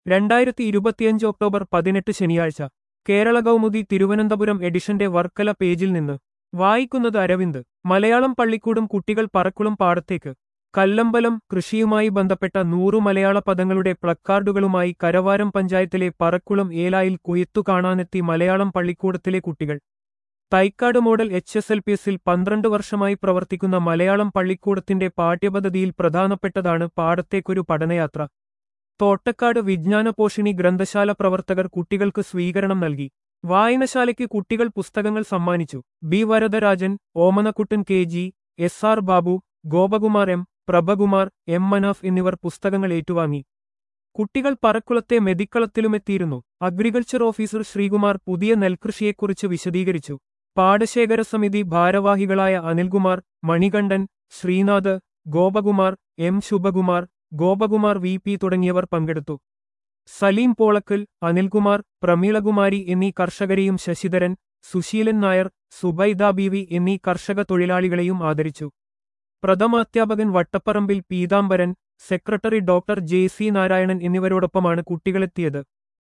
രണ്ടായിരത്തി ഇരുപത്തിയഞ്ച് ഒക്ടോബർ പതിനെട്ട് ശനിയാഴ്ച കേരള കൗമുദി തിരുവനന്തപുരം എഡിഷന്റെ വർക്കല പേജിൽ നിന്ന് വായിക്കുന്നത് അരവിന്ദ് മലയാളം പള്ളിക്കൂടും കുട്ടികൾ പറക്കുളം പാടത്തേക്ക് കല്ലമ്പലം കൃഷിയുമായി ബന്ധപ്പെട്ട നൂറു മലയാള പദങ്ങളുടെ പ്ലക്കാർഡുകളുമായി കരവാരം പഞ്ചായത്തിലെ പറക്കുളം ഏലായിൽ കൊയ്ത്തു കാണാനെത്തി മലയാളം പള്ളിക്കൂടത്തിലെ കുട്ടികൾ Thycaud model H S L P എസിൽ പന്ത്രണ്ട് വർഷമായി പ്രവർത്തിക്കുന്ന മലയാളം പള്ളിക്കൂടത്തിന്റെ പാഠ്യപദ്ധതിയിൽ പ്രധാനപ്പെട്ടതാണ് പാടത്തേക്കൊരു പഠനയാത്ര തോട്ടക്കാട് വിജ്ഞാനപോഷിണി ഗ്രന്ഥശാല പ്രവർത്തകർ കുട്ടികൾക്ക് സ്വീകരണം നൽകി വായനശാലയ്ക്ക് കുട്ടികൾ പുസ്തകങ്ങൾ സമ്മാനിച്ചു B Varadarajan Omanakuttan K G S R Babu Gopakumar M Prabhakumar M Manaf എന്നിവർ പുസ്തകങ്ങൾ ഏറ്റുവാങ്ങി കുട്ടികൾ പറക്കുളത്തെ മെതിക്കളത്തിലുമെത്തിയിരുന്നു അഗ്രികൾച്ചർ ഓഫീസർ ശ്രീകുമാർ പുതിയ നെൽകൃഷിയെക്കുറിച്ച് വിശദീകരിച്ചു പാടശേഖര സമിതി ഭാരവാഹികളായ Anilkumar Manikandan Sreenath Gopakumar M Subhakumar Gopakumar V P തുടങ്ങിയവർ പങ്കെടുത്തു സലീം പോളക്കൽ അനിൽകുമാർ പ്രമീളകുമാരി എന്നീ കർഷകരെയും ശശിധരൻ സുശീലൻ നായർ സുബൈദ ബീവി എന്നീ കർഷക തൊഴിലാളികളെയും ആദരിച്ചു പ്രഥമാധ്യാപകൻ Vattaparambil Peethambaran secretary doctor J C Narayanan എന്നിവരോടൊപ്പമാണ് കുട്ടികളെത്തിയത്